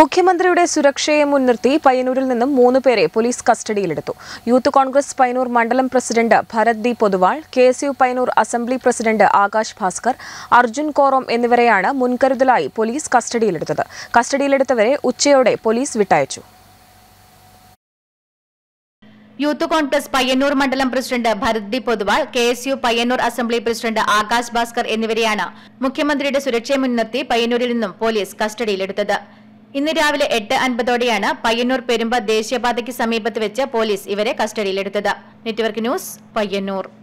മുഖ്യമന്ത്രിയുടെ സുരക്ഷയെ മുൻനിർത്തി പയ്യന്നൂരിൽ നിന്നും മൂന്ന് പേരെ പോലീസ് കസ്റ്റഡിയിലെടുത്തു യൂത്ത് കോൺഗ്രസ് പയ്യന്നൂർ മണ്ഡലം പ്രസിഡന്റ് ഭരത് ദി Pothuval K S U Payyannur assembly president Akash Bhaskar Arjun Korom എന്നിവരെയാണ് മുൻകരുതലായി പോലീസ് കസ്റ്റഡിയിലെടുത്തത് കസ്റ്റഡിയിലെടുത്തവരെ ഉച്ചയോടെ പോലീസ് വിട്ടയച്ചു യൂത്ത് കോൺഗ്രസ് പയ്യന്നൂർ മണ്ഡലം പ്രസിഡന്റ് ഭരത് ദി Pothuval K S U Payyannur assembly president Akash Bhaskar എന്നിവരെയാണ് മുഖ്യമന്ത്രിയുടെ സുരക്ഷയെ മുൻനിർത്തി പയ്യന്നൂരിൽ നിന്നും പോലീസ് കസ്റ്റഡിയിലെടുത്തത് ഇന്ന് രാവിലെ എട്ട് അൻപതോടെയാണ് പയ്യന്നൂർ പെരുമ്പ ദേശീയപാതയ്ക്ക് സമീപത്ത് വെച്ച് പോലീസ് ഇവരെ കസ്റ്റഡിയിലെടുത്തത് നെറ്റ്വർക്ക് ന്യൂസ് പയ്യന്നൂർ